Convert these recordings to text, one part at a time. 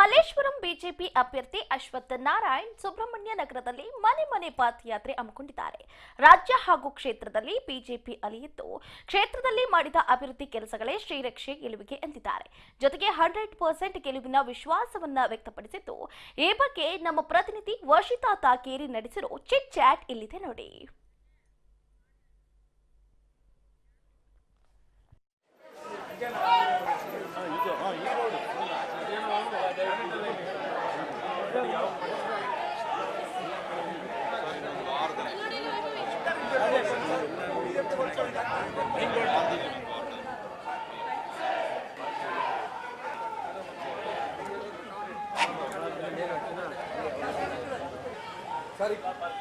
Malleshwaram BJP ಅಭ್ಯರ್ಥಿ ಅಶ್ವಥ್ ನಾರಾಯಣ್ ಸುಬ್ರಹ್ಮಣ್ಯ ನಗರದಲ್ಲಿ ಮನೆ ಮನೆ ಪಾದಯಾತ್ರೆ ಹಮ್ಮಿಕೊಂಡಿದ್ದಾರೆ ರಾಜ್ಯ ಹಾಗೂ ಕ್ಷೇತ್ರದಲ್ಲಿ ಬಿಜೆಪಿ ಅಲಿಯಿದ್ದು ಕ್ಷೇತ್ರದಲ್ಲಿ ಮಾಡಿದ ಅಭಿವೃದ್ಧಿ ಕೆಲಸಗಳೇ ಶ್ರೀರಕ್ಷೆ ಗೆಲುವಿಗೆ ಎಂದಿದ್ದಾರೆ ಜೊತೆಗೆ ಹಂಡ್ರೆಡ್ ಪರ್ಸೆಂಟ್ ಗೆಲುವಿನ ವಿಶ್ವಾಸವನ್ನ ವ್ಯಕ್ತಪಡಿಸಿದ್ದು ಈ ಬಗ್ಗೆ ನಮ್ಮ ಪ್ರತಿನಿಧಿ ವರ್ಷಿತಾ ತಾಕೇರಿ ನಡೆಸಿರೋ ಚಿಟ್ ಚಾಟ್ ಇಲ್ಲಿದೆ ನೋಡಿ ಸರಿ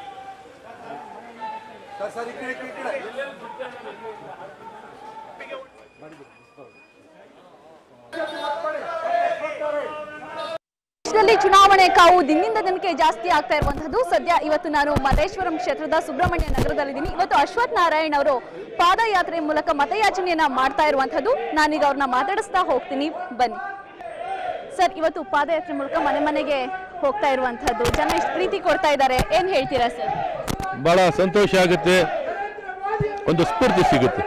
ಸರ್ ಸರ್ ಈ ಕಡೆ ಈ ಕಡೆ, ಈ ಕಡೆ ದೇಶದಲ್ಲಿ ಚುನಾವಣೆ ಕಾವು ದಿನದಿಂದ ದಿನಕ್ಕೆ ಜಾಸ್ತಿ ಆಗ್ತಾ ಇರುವಂತದ್ದು ಸದ್ಯ ಇವತ್ತು ನಾನು ಮಲ್ಲೇಶ್ವರಂ ಕ್ಷೇತ್ರದ ಸುಬ್ರಹ್ಮಣ್ಯ ನಗರದಲ್ಲಿದ್ದೀನಿ ಇವತ್ತು ಅಶ್ವಥ್ ನಾರಾಯಣ್ ಅವರು ಪಾದಯಾತ್ರೆ ಮೂಲಕ ಮತಯಾಚನೆಯನ್ನ ಮಾಡ್ತಾ ಇರುವಂತದ್ದು ನಾನೀಗ ಅವ್ರನ್ನ ಮಾತಾಡಿಸ್ತಾ ಹೋಗ್ತೀನಿ ಬನ್ನಿ ಸರ್ ಇವತ್ತು ಪಾದಯಾತ್ರೆ ಮೂಲಕ ಮನೆ ಮನೆಗೆ ಹೋಗ್ತಾ ಇರುವಂತದ್ದು ಜನ ಇಷ್ಟು ಪ್ರೀತಿ ಕೊಡ್ತಾ ಇದ್ದಾರೆ ಏನ್ ಹೇಳ್ತೀರಾ ಸರ್ ಭಾಳ ಸಂತೋಷ ಆಗುತ್ತೆ ಒಂದು ಸ್ಫೂರ್ತಿ ಸಿಗುತ್ತೆ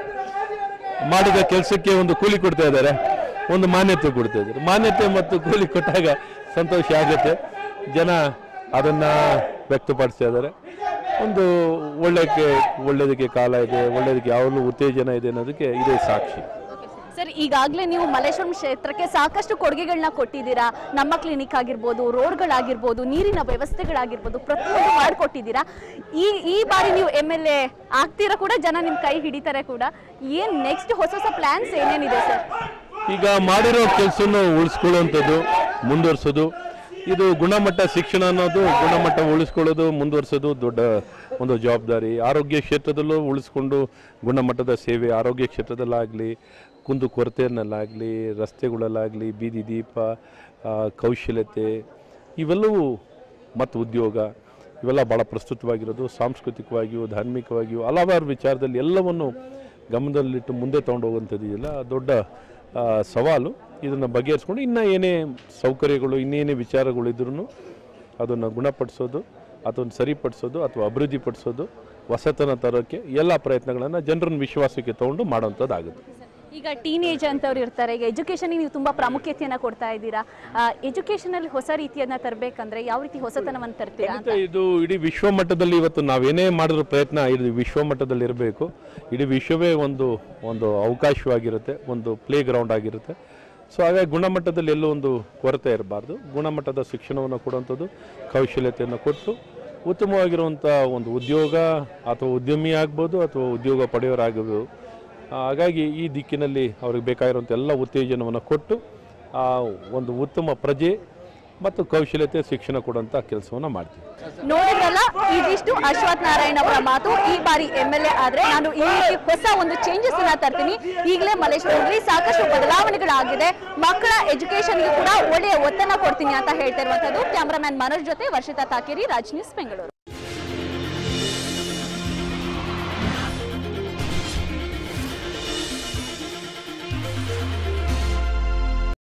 ಮಾಡಿದ ಕೆಲಸಕ್ಕೆ ಒಂದು ಕೂಲಿ ಕೊಡ್ತಾ ಇದ್ದಾರೆ ಒಂದು ಮಾನ್ಯತೆ ಕೊಡ್ತಾ ಇದ್ದಾರೆ ಮಾನ್ಯತೆ ಮತ್ತು ಕೂಲಿ ಕೊಟ್ಟಾಗ ಸಂತೋಷ ಆಗುತ್ತೆ ಜನ ಅದನ್ನು ವ್ಯಕ್ತಪಡಿಸ್ತಾ ಇದ್ದಾರೆ ಒಂದು ಒಳ್ಳೆಯಕ್ಕೆ ಒಳ್ಳೆಯದಕ್ಕೆ ಕಾಲ ಇದೆ ಒಳ್ಳೆಯದಕ್ಕೆ ಯಾವಾಗಲೂ ಉತ್ತೇಜನ ಇದೆ ಅನ್ನೋದಕ್ಕೆ ಇದೇ ಸಾಕ್ಷಿ ಸರ್ ಈಗಾಗಲೇ ನೀವು ಮಲ್ಲೇಶ್ವರಂ ಕ್ಷೇತ್ರಕ್ಕೆ ಸಾಕಷ್ಟು ಕೊಡುಗೆಗಳನ್ನ ಕೊಟ್ಟಿದ್ದೀರಾ ನಮ್ಮ ಕ್ಲಿನಿಕ್ ಆಗಿರ್ಬೋದು ರೋಡ್ಗಳಾಗಿರ್ಬೋದು ನೀರಿನ ವ್ಯವಸ್ಥೆಗಳಾಗಿರ್ಬೋದು ಪ್ರತಿಯೊಂದು ಮಾಡಿಕೊಟ್ಟಿದ್ದೀರಾ ಈ ಈ ಬಾರಿ ನೀವು ಎಮ್ ಎಲ್ ಎ ಆಗ್ತೀರಾ ಕೂಡ ಜನ ನಿಮ್ಮ ಕೈ ಹಿಡಿತಾರೆ ಕೂಡ ಏನ್ ನೆಕ್ಸ್ಟ್ ಹೊಸ ಹೊಸ ಪ್ಲಾನ್ಸ್ ಏನೇನಿದೆ ಸರ್ ಈಗ ಮಾಡಿರೋ ಕೆಲಸವನ್ನು ಉಳಿಸ್ಕೊಳ್ಳುವಂಥದ್ದು ಮುಂದುವರಿಸೋದು ಇದು ಗುಣಮಟ್ಟ ಶಿಕ್ಷಣ ಅನ್ನೋದು ಗುಣಮಟ್ಟ ಉಳಿಸ್ಕೊಳ್ಳೋದು ಮುಂದುವರಿಸೋದು ದೊಡ್ಡ ಒಂದು ಜವಾಬ್ದಾರಿ ಆರೋಗ್ಯ ಕ್ಷೇತ್ರದಲ್ಲೂ ಉಳಿಸ್ಕೊಂಡು ಗುಣಮಟ್ಟದ ಸೇವೆ ಆರೋಗ್ಯ ಕ್ಷೇತ್ರದಲ್ಲಾಗಲಿ ಕುಂದು ಕೊರತೆಯನ್ನಲ್ಲಾಗಲಿ ರಸ್ತೆಗಳಲ್ಲಾಗಲಿ ಬೀದಿ ದೀಪ ಆ, ಕೌಶಲ್ಯತೆ ಇವೆಲ್ಲವೂ ಮತ್ತು ಉದ್ಯೋಗ ಇವೆಲ್ಲ ಭಾಳ ಪ್ರಸ್ತುತವಾಗಿರೋದು ಸಾಂಸ್ಕೃತಿಕವಾಗಿಯೂ ಧಾರ್ಮಿಕವಾಗಿಯೂ ಹಲವಾರು ವಿಚಾರದಲ್ಲಿ ಎಲ್ಲವನ್ನು ಗಮನದಲ್ಲಿಟ್ಟು ಮುಂದೆ ತೊಗೊಂಡು ಹೋಗುವಂಥದ್ದು ಇದೆಯಲ್ಲ ದೊಡ್ಡ ಆ, ಸವಾಲು ಇದನ್ನು ಬಗೆಹರಿಸ್ಕೊಂಡು ಇನ್ನೂ ಏನೇ ಸೌಕರ್ಯಗಳು ಇನ್ನೇನೇ ವಿಚಾರಗಳಿದ್ರೂ ಅದನ್ನು ಗುಣಪಡಿಸೋದು ಅದನ್ನು ಸರಿಪಡಿಸೋದು ಅಥವಾ ಅಭಿವೃದ್ಧಿಪಡಿಸೋದು ಹೊಸತನ ತರೋಕ್ಕೆ ಎಲ್ಲ ಪ್ರಯತ್ನಗಳನ್ನು ಜನರನ್ನ ವಿಶ್ವಾಸಕ್ಕೆ ತೊಗೊಂಡು ಮಾಡೋವಂಥದ್ದಾಗುತ್ತೆ ಈಗ ಟೀನೇಜ್ ಅಂತವ್ರು ಇರ್ತಾರೆ ಈಗ ಎಜುಕೇಷನ್ಗೆ ನೀವು ತುಂಬಾ ಪ್ರಾಮುಖ್ಯತೆಯನ್ನ ಕೊಡ್ತಾ ಇದ್ದೀರಾ ಎಜುಕೇಷನ್ ಅಲ್ಲಿ ಹೊಸ ರೀತಿಯನ್ನ ತರಬೇಕಂದ್ರೆ ಯಾವ ರೀತಿ ಹೊಸತನವನ್ನು ತರ್ತೀರಾ ಅಂತ ಖಂಡಿತ ಇದು ಇಡೀ ವಿಶ್ವ ಮಟ್ಟದಲ್ಲಿ ಇವತ್ತು ನಾವೇನೇ ಮಾಡಿರೋ ಪ್ರಯತ್ನ ಇದು ವಿಶ್ವ ಮಟ್ಟದಲ್ಲಿ ಇರಬೇಕು ಇಡೀ ವಿಶ್ವವೇ ಒಂದು ಒಂದು ಅವಕಾಶವಾಗಿರುತ್ತೆ ಒಂದು ಪ್ಲೇ ಗ್ರೌಂಡ್ ಆಗಿರುತ್ತೆ ಸೊ ಹಾಗಾಗಿ ಗುಣಮಟ್ಟದಲ್ಲಿ ಎಲ್ಲೂ ಒಂದು ಕೊರತೆ ಇರಬಾರ್ದು ಗುಣಮಟ್ಟದ ಶಿಕ್ಷಣವನ್ನು ಕೊಡುವಂಥದ್ದು ಕೌಶಲ್ಯತೆಯನ್ನು ಕೊಟ್ಟು ಉತ್ತಮವಾಗಿರುವಂಥ ಒಂದು ಉದ್ಯೋಗ ಅಥವಾ ಉದ್ಯಮಿ ಆಗ್ಬೋದು ಅಥವಾ ಉದ್ಯೋಗ ಪಡೆಯೋರಾಗಬಹುದು ಹಾಗಾಗಿ ಈ ದಿಕ್ಕಿನಲ್ಲಿ ಅವ್ರಿಗೆ ಬೇಕಾಗಿರುವಂಥ ಎಲ್ಲ ಉತ್ತೇಜನವನ್ನು ಕೊಟ್ಟು ಆ ಒಂದು ಉತ್ತಮ ಪ್ರಜೆ ಮತ್ತು ಕೌಶಲ್ಯತೆ ಶಿಕ್ಷಣ ಕೊಡುವಂಥ ಕೆಲಸವನ್ನು ಮಾಡ್ತೀವಿ ನೋಡಿದ್ರಲ್ಲ ಇದಿಷ್ಟು ಅಶ್ವಥ್ ನಾರಾಯಣ್ ಅವರ ಮಾತು ಈ ಬಾರಿ ಎಂ ಎಲ್ ಎ ಆದ್ರೆ ನಾನು ಈ ರೀತಿ ಹೊಸ ಒಂದು ಚೇಂಜಸ್ ಅನ್ನ ತರ್ತೀನಿ ಈಗಲೇ ಮಲ್ಲೇಶ್ವರದಲ್ಲಿ ಸಾಕಷ್ಟು ಬದಲಾವಣೆಗಳಾಗಿದೆ ಮಕ್ಕಳ ಎಜುಕೇಶನ್ಗೆ ಕೂಡ ಒಳ್ಳೆಯ ಒತ್ತನ್ನ ಕೊಡ್ತೀನಿ ಅಂತ ಹೇಳ್ತಾ ಇರುವಂತದ್ದು ಕ್ಯಾಮರಾಮ್ಯಾನ್ ಮನೋಜ್ ಜೊತೆ ವರ್ಷಿತಾ ತಾಕೇರಿ ರಾಜ್ ನ್ಯೂಸ್ ಬೆಂಗಳೂರು